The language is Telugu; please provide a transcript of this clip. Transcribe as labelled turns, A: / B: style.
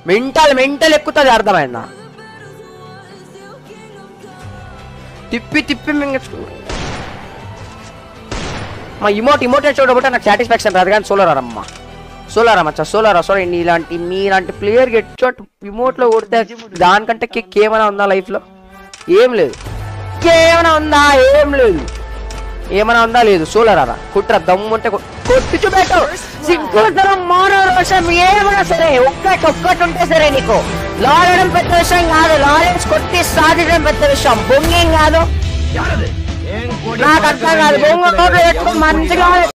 A: మెంటల్ మెంటల్ ఎక్కుతుంది అర్థమైందా తిప్పి తిప్పి మింగచ్చు మా ఇమోట్ ఇమోట్ చూడబట్టే నాకు సాటిస్ఫాక్షన్ రాదు కానీ సోలార్ అమ్మ సోలార్ మచ్చా సోలార్ సోలార్ నీలాంటి మీలాంటి ప్లేయర్ హెడ్ రిమోట్ లో కొడితే దానికంటే కిక్ ఏమైనా ఉందా లైఫ్ లో ఏం లేదు ఏమైనా ఉందా ఏం లేదు ఏమైనా ఉందా లేదు సోలార్ అరా కుట్ర దమ్ముంటే కొ- కొట్టి చూపెట్టు సిగ్గుతరం మానవ రోషం ఏమైనా సరే ఒక్కటి ఒక్కటి ఉంటే సరే నీకు లాడడం పెద్ద విషయం కాదు లారెన్స్ కొట్టి సాధించడం పెద్ద విషయం బొంగేం కాదు నాకు అర్థం కాదు బొంగ కోట్లు పెట్టుకో మంచిగా